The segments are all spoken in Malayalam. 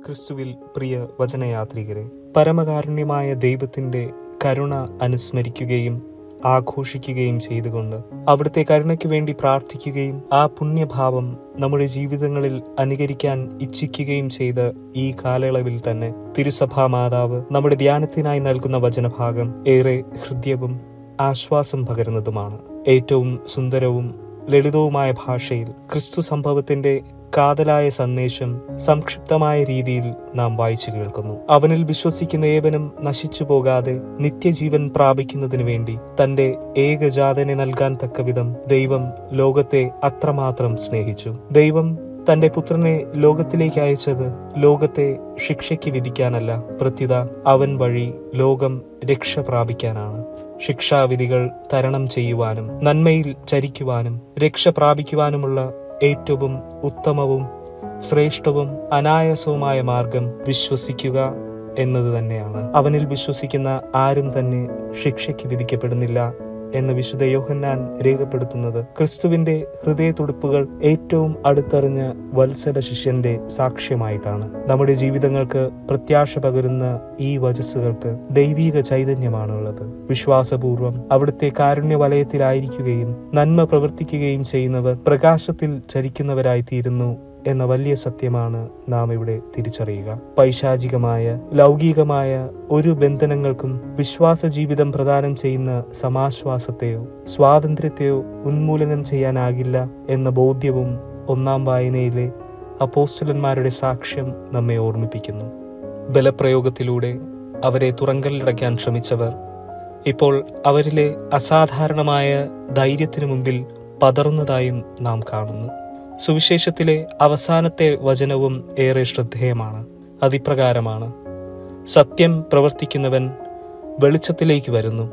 ക്രിസ്തുവിൽ പ്രിയ വചനയാത്രികരെ പരമകാരുണ്യമായ ദൈവത്തിന്റെ കരുണ അനുസ്മരിക്കുകയും ആഘോഷിക്കുകയും ചെയ്തുകൊണ്ട് അവിടുത്തെ കരുണയ്ക്ക് വേണ്ടി പ്രാർത്ഥിക്കുകയും ആ പുണ്യഭാവം നമ്മുടെ ജീവിതങ്ങളിൽ അനുകരിക്കാൻ ഇച്ഛിക്കുകയും ചെയ്ത ഈ കാലയളവിൽ തന്നെ തിരുസഭാ മാതാവ് നമ്മുടെ ധ്യാനത്തിനായി നൽകുന്ന വചനഭാഗം ഏറെ ഹൃദ്യവും ആശ്വാസം പകരുന്നതുമാണ് ഏറ്റവും സുന്ദരവും ലളിതവുമായ ഭാഷയിൽ ക്രിസ്തു സംഭവത്തിന്റെ കാതലായ സന്ദേശം സംക്ഷിപ്തമായ രീതിയിൽ നാം വായിച്ചു കേൾക്കുന്നു അവനിൽ വിശ്വസിക്കുന്ന ഏവനും നശിച്ചു പോകാതെ നിത്യജീവൻ പ്രാപിക്കുന്നതിനു വേണ്ടി തന്റെ ഏകജാതനെ നൽകാൻ തക്കവിധം ദൈവം ലോകത്തെ അത്രമാത്രം സ്നേഹിച്ചു ദൈവം തന്റെ പുത്രനെ ലോകത്തിലേക്ക് അയച്ചത് ലോകത്തെ ശിക്ഷയ്ക്ക് വിധിക്കാനല്ല പ്രത്യുത അവൻ വഴി ലോകം രക്ഷ പ്രാപിക്കാനാണ് ശിക്ഷാവിധികൾ തരണം ചെയ്യുവാനും നന്മയിൽ ചരിക്കുവാനും രക്ഷ പ്രാപിക്കുവാനുമുള്ള ഏറ്റവും ഉത്തമവും ശ്രേഷ്ഠവും അനായാസവുമായ മാർഗം വിശ്വസിക്കുക എന്നത് തന്നെയാണ് അവനിൽ വിശ്വസിക്കുന്ന ആരും തന്നെ ശിക്ഷയ്ക്ക് വിധിക്കപ്പെടുന്നില്ല എന്ന് വിശുദ്ധ യോഹന്നാൻ രേഖപ്പെടുത്തുന്നത് ക്രിസ്തുവിന്റെ ഹൃദയതുടുപ്പുകൾ ഏറ്റവും അടുത്തറിഞ്ഞ വത്സല ശിഷ്യന്റെ സാക്ഷ്യമായിട്ടാണ് നമ്മുടെ ജീവിതങ്ങൾക്ക് പ്രത്യാശ പകരുന്ന ഈ വചസ്സുകൾക്ക് ദൈവീക ചൈതന്യമാണുള്ളത് വിശ്വാസപൂർവം അവിടുത്തെ കാരുണ്യ വലയത്തിലായിരിക്കുകയും നന്മ പ്രവർത്തിക്കുകയും ചെയ്യുന്നവർ പ്രകാശത്തിൽ ചരിക്കുന്നവരായി തീരുന്നു എന്ന വലിയ സത്യമാണ് നാം ഇവിടെ തിരിച്ചറിയുക പൈശാചികമായ ലൗകികമായ ഒരു ബന്ധനങ്ങൾക്കും വിശ്വാസ ജീവിതം പ്രദാനം ചെയ്യുന്ന സമാശ്വാസത്തെയോ സ്വാതന്ത്ര്യത്തെയോ ഉന്മൂലനം ചെയ്യാനാകില്ല എന്ന ബോധ്യവും ഒന്നാം വായനയിലെ അപ്പോസ്റ്റലന്മാരുടെ സാക്ഷ്യം നമ്മെ ഓർമ്മിപ്പിക്കുന്നു ബലപ്രയോഗത്തിലൂടെ അവരെ തുറങ്കലിലടയ്ക്കാൻ ശ്രമിച്ചവർ ഇപ്പോൾ അവരിലെ അസാധാരണമായ ധൈര്യത്തിനു മുമ്പിൽ പതറുന്നതായും നാം കാണുന്നു സുവിശേഷത്തിലെ അവസാനത്തെ വചനവും ഏറെ ശ്രദ്ധേയമാണ് അതിപ്രകാരമാണ് സത്യം പ്രവർത്തിക്കുന്നവൻ വെളിച്ചത്തിലേക്ക് വരുന്നു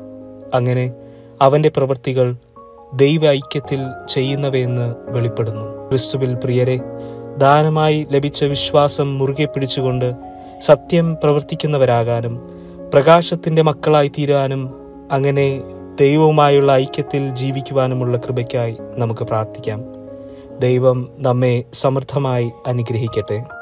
അങ്ങനെ അവന്റെ പ്രവൃത്തികൾ ദൈവ ഐക്യത്തിൽ ചെയ്യുന്നവയെന്ന് വെളിപ്പെടുന്നു ക്രിസ്തുവിൽ പ്രിയരെ ദാനമായി ലഭിച്ച വിശ്വാസം മുറുകെ പിടിച്ചുകൊണ്ട് സത്യം പ്രവർത്തിക്കുന്നവരാകാനും പ്രകാശത്തിന്റെ മക്കളായി തീരാനും അങ്ങനെ ദൈവവുമായുള്ള ഐക്യത്തിൽ ജീവിക്കുവാനുമുള്ള കൃപയ്ക്കായി നമുക്ക് പ്രാർത്ഥിക്കാം ദൈവം നമ്മെ സമൃദ്ധമായി അനുഗ്രഹിക്കട്ടെ